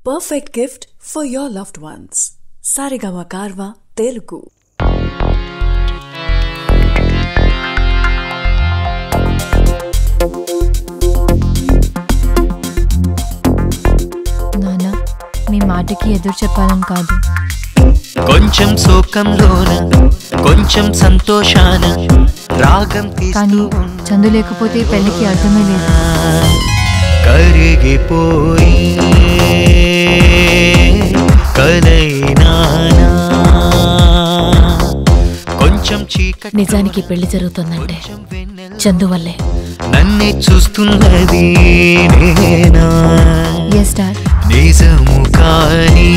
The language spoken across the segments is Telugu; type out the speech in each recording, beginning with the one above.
perfect gift for your loved ones. Sarigama Karva Telugu. నాన్న మీ మాటకి ఎదురు చెప్పాలని కాదు కొంచెం శోకంలోన కొంచెం సంతోషాన రాగం కానీ తీస్తూ చందు లేకపోతే ఈ పెళ్లికి అర్థమే లేదు కరిగిపోయి కలైనానా కొంచెం చీకటి నిజానికి పెళ్లి జరుగుతుందంటే చందు వల్లే నన్నే చూస్తున్నది నేనా ఎస్ డాడ్ నిజము కానీ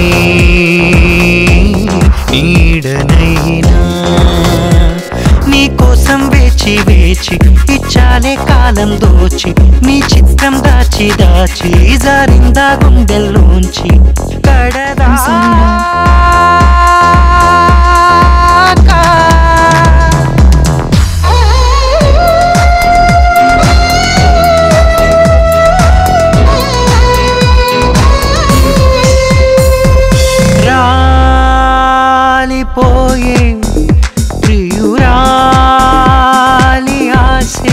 నీడనైనా నీ కోసం వేచి వేచి ఇచ్చాలే కాలం దోచి నీ చిత్రం దాచి దాచి జారిందా గుండెల్లోంచి కడదా రాలిపోయే ప్రియురాలి ఆసే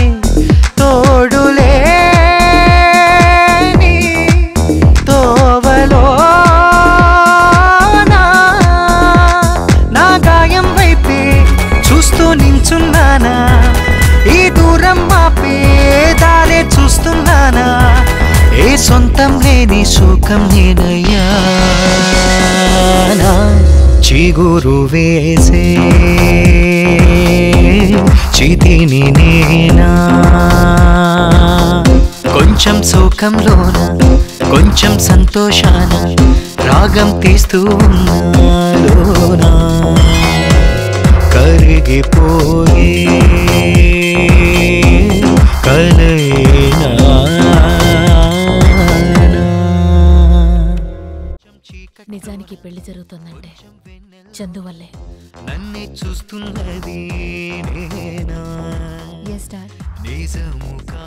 తోడులేని తోవలో నా గాయం వైపే చూస్తూ నించున్నానా ఈ దూరం మాపే దారే చూస్తున్నానా ఏ సొంతం లేని సుఖం నేనయ్యానా చిగురు వేసే చితిని నేనా కొంచెం శోకంలోన కొంచెం సంతోషాన రాగం తీస్తూ ఉన్నాలోనా కరిగిపోయే కలైనా నిజానికి పెళ్లి జరుగుతుందంటే చందు వల్లే నన్నే చూస్తున్నది నేనా ఎస్ డాడ్ నిజము కా